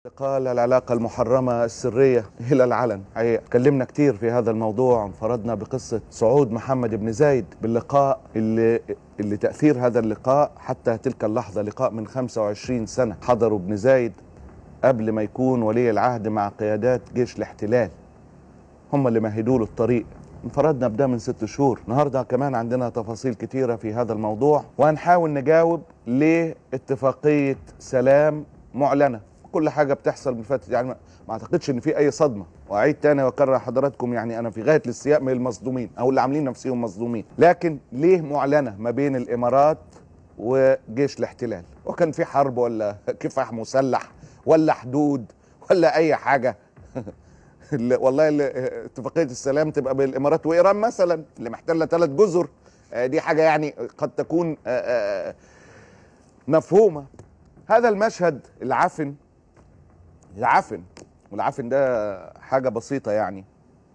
قال العلاقة المحرمة السرية إلى العلن حقيقة كلمنا كتير في هذا الموضوع انفردنا بقصة صعود محمد بن زايد باللقاء اللي, اللي تأثير هذا اللقاء حتى تلك اللحظة لقاء من 25 سنة حضروا ابن زايد قبل ما يكون ولي العهد مع قيادات جيش الاحتلال هم اللي مهدوا له الطريق انفردنا بده من ست شهور النهارده كمان عندنا تفاصيل كتيرة في هذا الموضوع وهنحاول نجاوب لاتفاقية سلام معلنة كل حاجة بتحصل من فترة يعني ما ما اعتقدش ان في اي صدمة واعيد تاني واكرر حضراتكم يعني انا في غاية الاستياء من المصدومين او اللي عاملين نفسهم مصدومين لكن ليه معلنة ما بين الامارات وجيش الاحتلال وكان في حرب ولا كفاح مسلح ولا حدود ولا اي حاجة اللي- والله اللي اتفاقيه السلام تبقى بين الامارات وايران مثلا اللي محتله ثلاث جزر آه، دي حاجه يعني قد تكون آه، آه، مفهومه هذا المشهد العفن العفن والعفن ده حاجه بسيطه يعني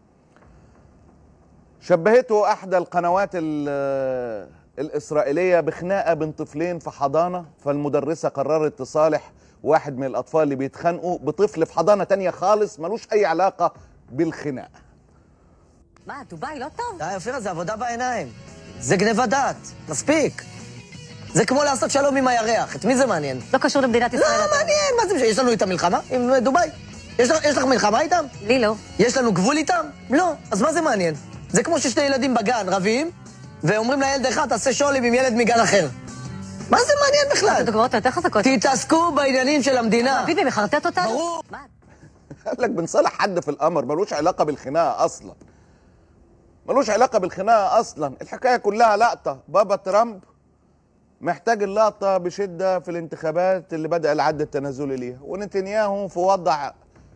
شبهته احدى القنوات ال- الاسرائيليه بخناقه بين طفلين في حضانه فالمدرسه قررت تصالح واحد من الاطفال اللي بيتخانقوا בطفل في حضانه تانية خالص ملوش اي علاقه بالخناقه מה, דובאי לא טוב? די, אופירה, זה עבודה בעיניים. זה גניבת דעת. מספיק. זה כמו לעשות שלום עם הירח. את מי זה מעניין? לא קשור למדינת לא ישראל. אתה- מעניין, מה זה, יש לנו איתם מלחמה? עם אה, דובאי? יש לך- יש לך מלחמה איתם? לי לא. יש לנו גבול איתם? לא. אז מה זה מעניין? זה כמו ששני ילדים בגן רבים, ואומרים לילד אחד, תעשה שולים עם ילד מגן אחר. מה זה מעניין בכלל? הדוגמאות היותר חזקות. תתעסקו בעניינים של המדינה. ביבי מחרטט אותנו? ברור. מה? قال لك بنصالح حد في القمر ملوش علاقه بالخناقه اصلا ملوش علاقه بالخناقه اصلا الحكايه كلها لقطه بابا ترامب محتاج اللقطه بشده في الانتخابات اللي بدا العد التنازلي ليها ونتنياهو في وضع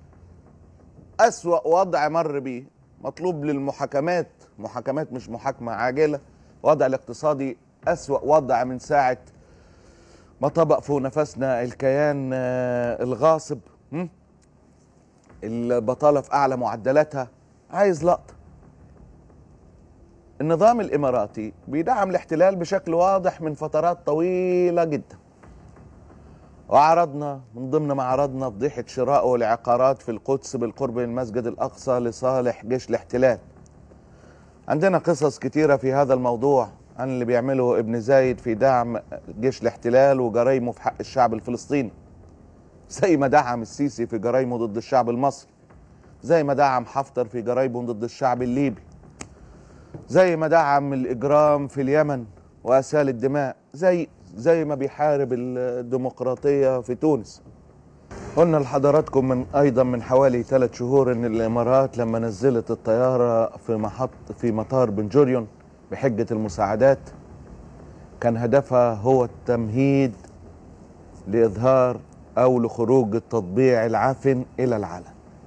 اسوا وضع مر بيه مطلوب للمحاكمات محاكمات مش محاكمه عاجله وضع الاقتصادي اسوا وضع من ساعه ما طبق فوق نفسنا الكيان آه، الغاصب م? البطالة في أعلى معدلاتها عايز لقطة النظام الإماراتي بيدعم الاحتلال بشكل واضح من فترات طويلة جدا وعرضنا من ضمن ما عرضنا فضيحة شرائه لعقارات في القدس بالقرب من المسجد الأقصى لصالح جيش الاحتلال عندنا قصص كتيرة في هذا الموضوع عن اللي بيعمله ابن زايد في دعم جيش الاحتلال وجرايمه في حق الشعب الفلسطيني زي ما دعم السيسي في جرايمه ضد الشعب المصري زي ما دعم حفتر في جرايمه ضد الشعب الليبي زي ما دعم الإجرام في اليمن وأسال الدماء زي زي ما بيحارب الديمقراطية في تونس قلنا لحضراتكم من أيضا من حوالي ثلاث شهور إن الإمارات لما نزلت الطيارة في محط في مطار بن جوريون بحجة المساعدات كان هدفها هو التمهيد لإظهار أو لخروج التطبيع العفن إلى العلن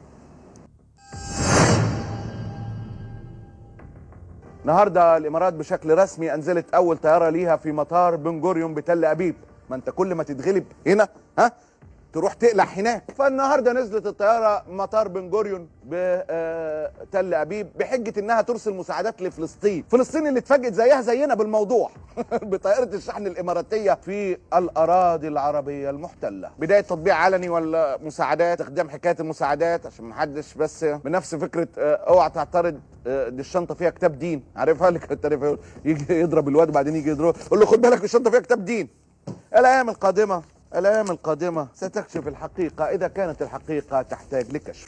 النهارده الامارات بشكل رسمي انزلت اول طياره ليها في مطار بن جوريون بتل ابيب ما انت كل ما تتغلب هنا ها تروح تقلع هناك فالنهارده نزلت الطياره مطار بن جوريون بتل ابيب بحجه انها ترسل مساعدات لفلسطين فلسطين اللي اتفاجئت زيها زينا بالموضوع بطائره الشحن الاماراتيه في الاراضي العربيه المحتله بدايه تطبيع علني ولا مساعدات استخدام حكايه المساعدات عشان محدش بس بنفس فكره آه، اوعى تعترض آه، دي الشنطه فيها كتاب دين عارفها اللي كانت عارفها يجي يضرب الواد وبعدين يجي يضربه يقول له خد بالك الشنطه فيها كتاب دين الايام القادمه الايام القادمه ستكشف الحقيقه اذا كانت الحقيقه تحتاج لكشف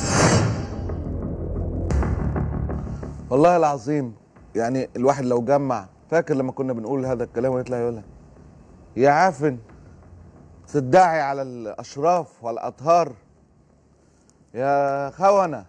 والله العظيم يعني الواحد لو جمع فاكر لما كنا بنقول هذا الكلام ويطلع يقول لك يا عافن تدعي على الاشراف والاطهار يا خونه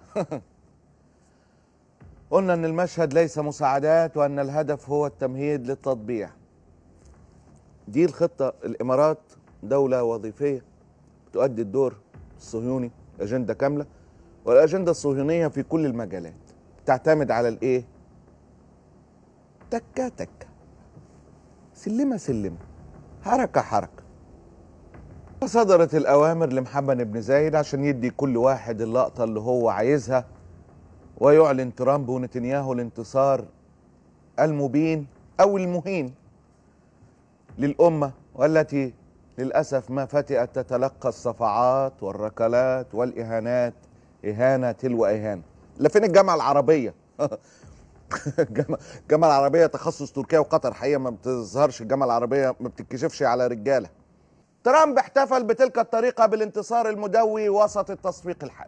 قلنا ان المشهد ليس مساعدات وان الهدف هو التمهيد للتطبيع دي الخطه الامارات دوله وظيفيه تؤدي الدور الصهيوني اجنده كامله والاجنده الصهيونيه في كل المجالات تعتمد على الايه تكه تكه سلمه سلمه حركه حركه فصدرت الاوامر لمحمد بن زايد عشان يدي كل واحد اللقطه اللي هو عايزها ويعلن ترامب ونتنياهو الانتصار المبين او المهين للامه والتي للأسف ما فتئت تتلقى الصفعات والركلات والإهانات إهانة تلو إهانة لا فين الجامعة العربية الجامعة الجامعة العربية تخصص تركيا وقطر حقيقة ما بتظهرش الجامعة العربية ما بتتكشفش على رجالة ترامب احتفل بتلك الطريقة بالانتصار المدوي وسط التصفيق الحاد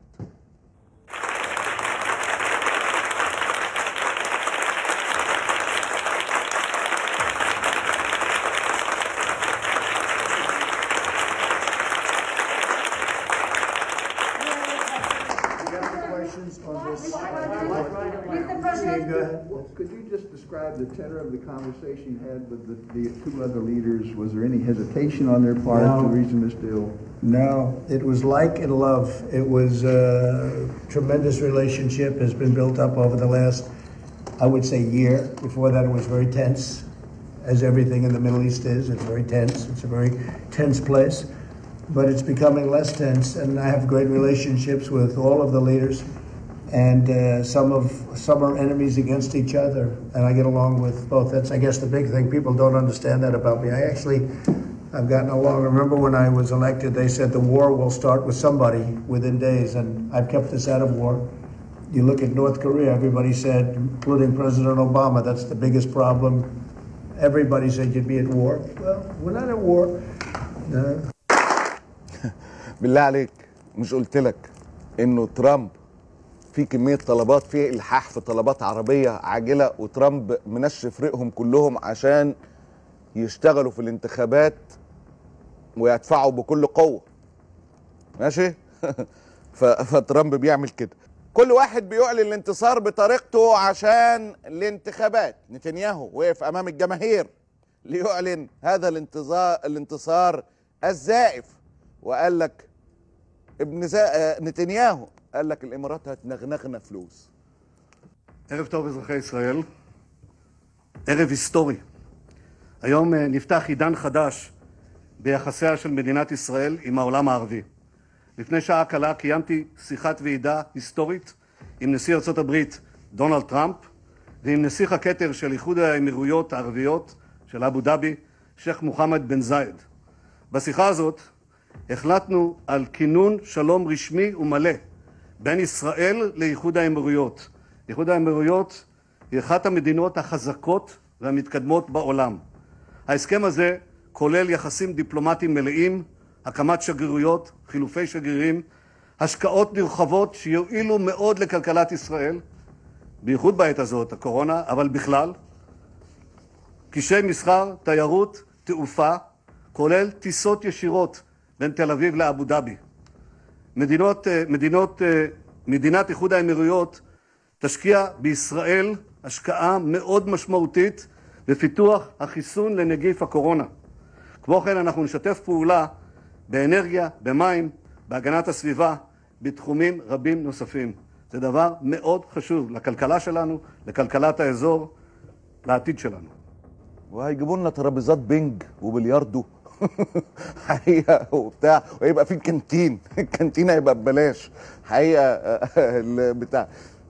questions on this? President. Go ahead. Could you just describe the tenor of the conversation you had with the, the two other leaders? Was there any hesitation on their part No. to reaching this deal? No, it was like and love. It was a tremendous relationship has been built up over the last, I would say, year. Before that, it was very tense, as everything in the Middle East is. It's very tense. It's a very tense place, but it's becoming less tense. And I have great relationships with all of the leaders, and uh, some of some are enemies against each other, and I get along with both. That's, I guess, the big thing. People don't understand that about me. I actually. I've gotten along. Remember when I was elected, they said the war will start with somebody within days, and I've kept us out of war. You look at North Korea, everybody said, including President Obama, that's the biggest problem. Everybody said you'd be at war. Well, we're not at war. No. بالله عليك مش قلت لك انه ترامب في كميه طلبات في الحاح في طلبات عربيه عاجله وترامب منشف ريقهم كلهم عشان يشتغلوا في الانتخابات ويدفعوا بكل قوه ماشي ف- فترامب بيعمل كده كل واحد بيعلن الانتصار بطريقته عشان الانتخابات نتنياهو وقف امام الجماهير ليعلن هذا الانتظار الانتصار الزائف وقال لك ابن زا... آه، نتنياهو قال لك الامارات هتنغنغنا فلوس ערב טוב אזרחי ישראל, ערב היסטורי. היום אה, נפתח עידן חדש ביחסיה של מדינת ישראל עם העולם הערבי. לפני שעה קלה קיימתי שיחת ועידה היסטורית עם נשיא ארצות הברית דונלד טראמפ ועם נסיך הכתר של איחוד האמירויות הערביות של אבו דאבי, שייח' מוחמד בן זאיד. בשיחה הזאת החלטנו על כינון שלום רשמי ומלא בין ישראל לאיחוד האמירויות. איחוד האמירויות היא אחת המדינות החזקות והמתקדמות בעולם. ההסכם הזה כולל יחסים דיפלומטיים מלאים, הקמת שגרירויות, חילופי שגרירים, השקעות נרחבות שיועילו מאוד לכלכלת ישראל, בייחוד בעת הזאת, הקורונה, אבל בכלל, קשרי מסחר, תיירות, תעופה, כולל טיסות ישירות בין תל אביב לאבו דאבי. מדינות, אה, מדינות, אה, מדינת איחוד האמירויות תשקיע בישראל השקעה מאוד משמעותית בפיתוח החיסון לנגיף הקורונה. כמו כן, אנחנו נשתף פעולה באנרגיה, במים, בהגנת הסביבה, בתחומים רבים נוספים. זה דבר מאוד חשוב לכלכלה שלנו, לכלכלת האזור, לעתיד שלנו. وهيجيبوا لنا ترابيزات بينج وبلياردو حقيقه وبتاع ويبقى في كانتين الكانتين هيبقى ببلاش حقيقه ال- بتاع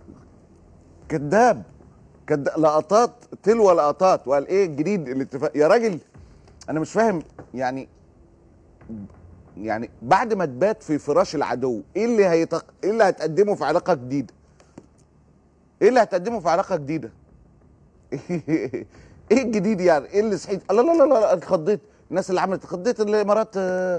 كذاب كذاب لقطات تلو لقطات وقال ايه الجديد الاتفاق يا راجل انا مش فاهم يعني يعني بعد ما تبات في فراش العدو ايه اللي هيتق... ايه اللي هتقدمه في علاقه جديده ايه اللي هتقدمه في علاقه جديده ايه الجديد يعني ايه اللي صحيت لا لا لا لا اتخضيت الناس اللي عملت اتخضيت الامارات آه،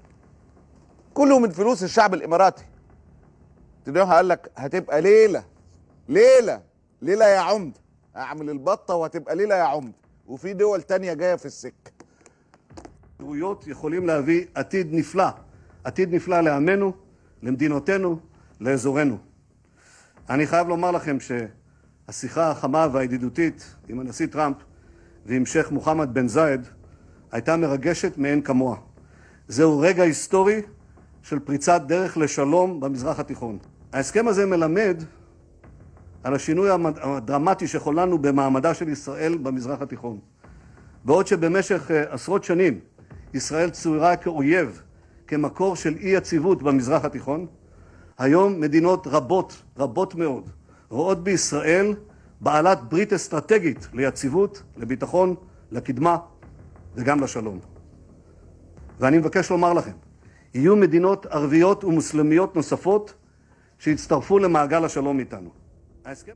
كله من فلوس الشعب الاماراتي تلاقيه قال لك هتبقى ليله ليله ليله يا عمده اعمل البطه وهتبقى ليله يا عمده وفي دول تانية جايه في السكه האמירויות יכולים להביא עתיד נפלא, עתיד נפלא לעמנו, למדינותינו, לאזורנו. אני חייב לומר לכם שהשיחה החמה והידידותית עם הנשיא טראמפ ועם שייח' מוחמד בן זאיד הייתה מרגשת מאין כמוה. זהו רגע היסטורי של פריצת דרך לשלום במזרח התיכון. ההסכם הזה מלמד על השינוי המד- הדרמטי שחוללנו במעמדה של ישראל במזרח התיכון. בעוד שבמשך אה, עשרות שנים ישראל צוירה כאויב, כמקור של אי יציבות במזרח התיכון, היום מדינות רבות, רבות מאוד, רואות בישראל בעלת ברית אסטרטגית ליציבות, לביטחון, לקדמה וגם לשלום. ואני מבקש לומר לכם, יהיו מדינות ערביות ומוסלמיות נוספות שיצטרפו למעגל השלום איתנו. ההסכם...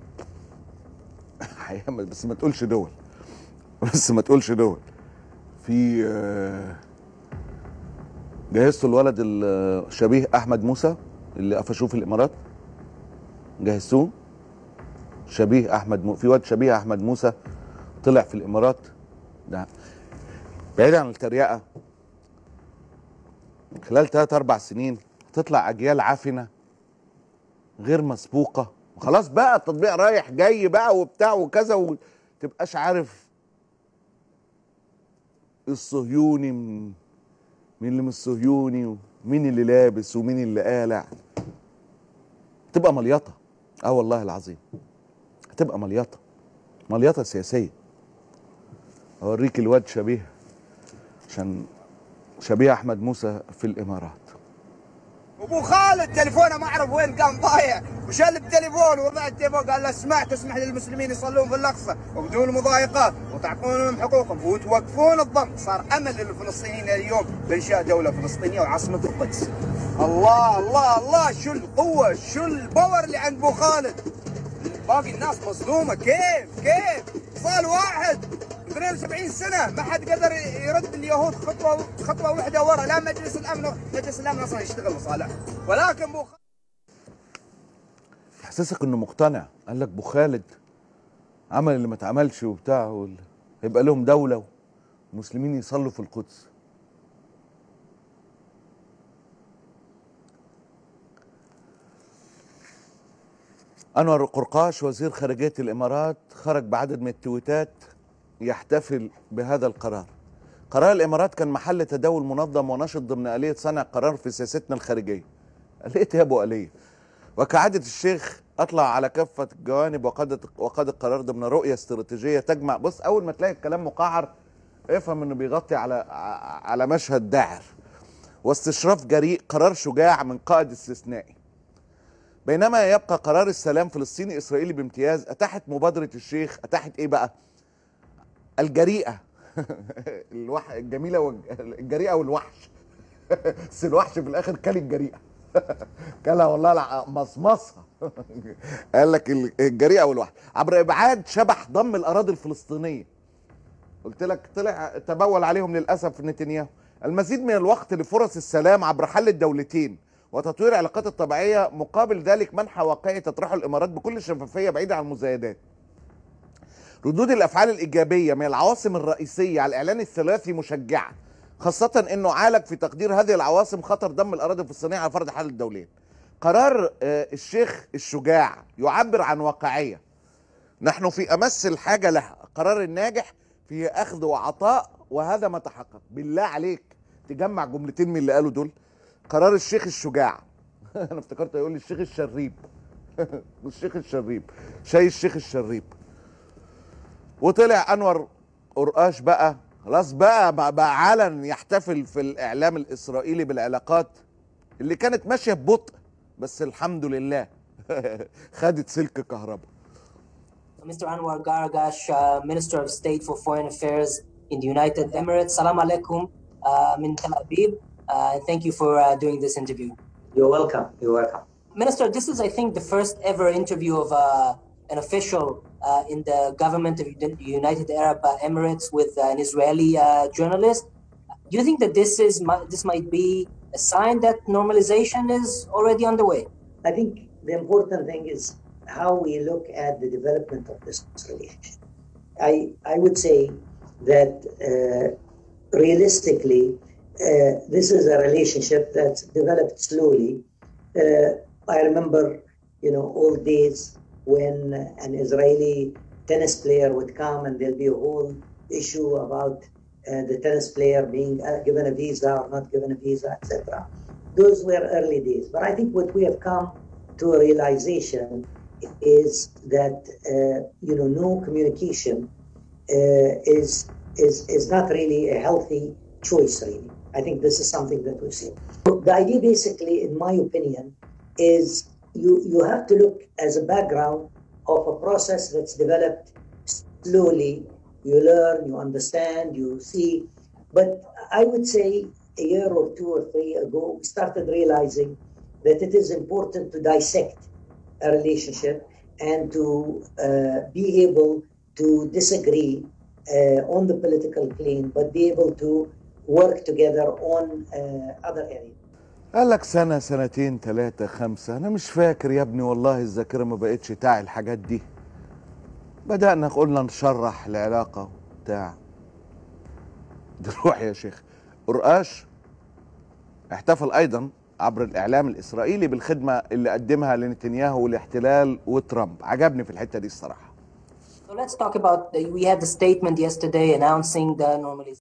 هيعمل بس ما تقولش دول بس ما تقولش دول في آه، جهزتوا الولد الشبيه احمد موسى اللي قفشوه في الامارات جهزتوه شبيه احمد مو... في واد شبيه احمد موسى طلع في الامارات ده بعيد عن التريقه خلال ثلاث اربع سنين تطلع اجيال عفنه غير مسبوقه خلاص بقى التطبيق رايح جاي بقى وبتاع وكذا وتبقاش عارف الصهيوني من مين اللي مش صهيوني ومين اللي لابس ومين اللي قالع تبقى مليطه اه والله العظيم هتبقى مليطه مليطه سياسيه اوريك الواد شبيه عشان شبيه احمد موسى في الامارات ابو خالد تليفونه ما اعرف وين قام ضايع وشل التليفون ورفع التليفون قال له اسمع تسمح للمسلمين يصلون في الاقصى وبدون مضايقات وتعطونهم حقوقهم وتوقفون الضغط صار امل للفلسطينيين اليوم بانشاء دوله فلسطينيه وعاصمه القدس الله الله الله شو القوه شو الباور اللي عند ابو خالد باقي الناس مظلومه كيف كيف صال واحد 72 سنه ما حد قدر يرد اليهود خطوه خطوه واحده ورا لا مجلس الامن مجلس الامن اصلا يشتغل لصالح ولكن ابو خالد احساسك انه مقتنع قال لك ابو خالد عمل اللي ما اتعملش وبتاع وال... هيبقى لهم دوله ومسلمين يصلوا في القدس انور قرقاش وزير خارجيه الامارات خرج بعدد من التويتات يحتفل بهذا القرار قرار الامارات كان محل تداول منظم ونشط ضمن اليه صنع قرار في سياستنا الخارجيه قالت يا ابو اليه وكعادة الشيخ أطلع على كافة الجوانب وقاد وقاد القرار ضمن رؤية استراتيجية تجمع بص أول ما تلاقي الكلام مقعر افهم إنه بيغطي على ع- على مشهد داعر واستشراف جريء قرار شجاع من قائد استثنائي بينما يبقى قرار السلام فلسطيني إسرائيلي بامتياز أتاحت مبادرة الشيخ أتاحت إيه بقى؟ الجريئة الوح... الجميلة والج- الجريئة والوحش بس الوحش في الآخر كل الجريئة كلها والله الع- مصمصها قال لك ال- الجريئه والوحش عبر ابعاد شبح ضم الاراضي الفلسطينيه قلت لك طلع تبول عليهم للاسف نتنياهو المزيد من الوقت لفرص السلام عبر حل الدولتين وتطوير العلاقات الطبيعيه مقابل ذلك منح واقعي تطرحه الامارات بكل شفافيه بعيده عن المزايدات ردود الافعال الايجابيه من العواصم الرئيسيه على الاعلان الثلاثي مشجعه خاصه انه عالج في تقدير هذه العواصم خطر ضم الاراضي الفلسطينيه على فرض حل الدولين قرار آه، الشيخ الشجاع يعبر عن واقعيه نحن في امس الحاجه لها قرار الناجح في اخذ وعطاء وهذا ما تحقق بالله عليك تجمع جملتين من اللي قالوا دول قرار الشيخ الشجاع انا افتكرت يقول لي الشيخ الشريب الشيخ الشريب شاي الشيخ الشريب وطلع انور قرقاش بقى خلاص بقى بقى, بقى علن يحتفل في الاعلام الاسرائيلي بالعلاقات اللي كانت ماشيه ببطء بس الحمد لله خدت سلك كهرباء Mr. Anwar Garagash, uh, Minister of State for Foreign Affairs in the United Emirates. Salam alaikum uh, min Tel Aviv. Uh, and thank you for uh, doing this interview. You're welcome. You're welcome. Minister, this is, I think, the first ever interview of uh, an official uh, in the government of the United Arab uh, Emirates with uh, an Israeli uh, journalist. Do you think that this is mi- this might be a sign that normalization is already underway? I think the important thing is how we look at the development of this relationship. I I would say that uh, realistically, uh, this is a relationship that's developed slowly. Uh, I remember, you know, old days when an Israeli tennis player would come and there'll be a whole issue about uh, the tennis player being uh, given a visa or not given a visa, etc. Those were early days. But I think what we have come to a realization is that uh, you know no communication uh, is is is not really a healthy choice. Really, I think this is something that we've seen. The idea, basically, in my opinion, is you you have to look as a background of a process that's developed slowly. You learn, you understand, you see. But I would say a year or two or three ago, we started realizing that it is important to dissect a relationship and to uh, be able to disagree uh, on the political plane, but be able to work together on uh, other areas. قال لك سنة سنتين ثلاثة خمسة أنا مش فاكر يا ابني والله الذاكرة ما بقتش تعي الحاجات دي بدأنا قلنا نشرح العلاقة بتاع روح يا شيخ قرقاش احتفل أيضا عبر الإعلام الإسرائيلي بالخدمة اللي قدمها لنتنياهو والاحتلال وترامب عجبني في الحتة دي الصراحة So let's talk about. The, we had the statement yesterday announcing the normalization.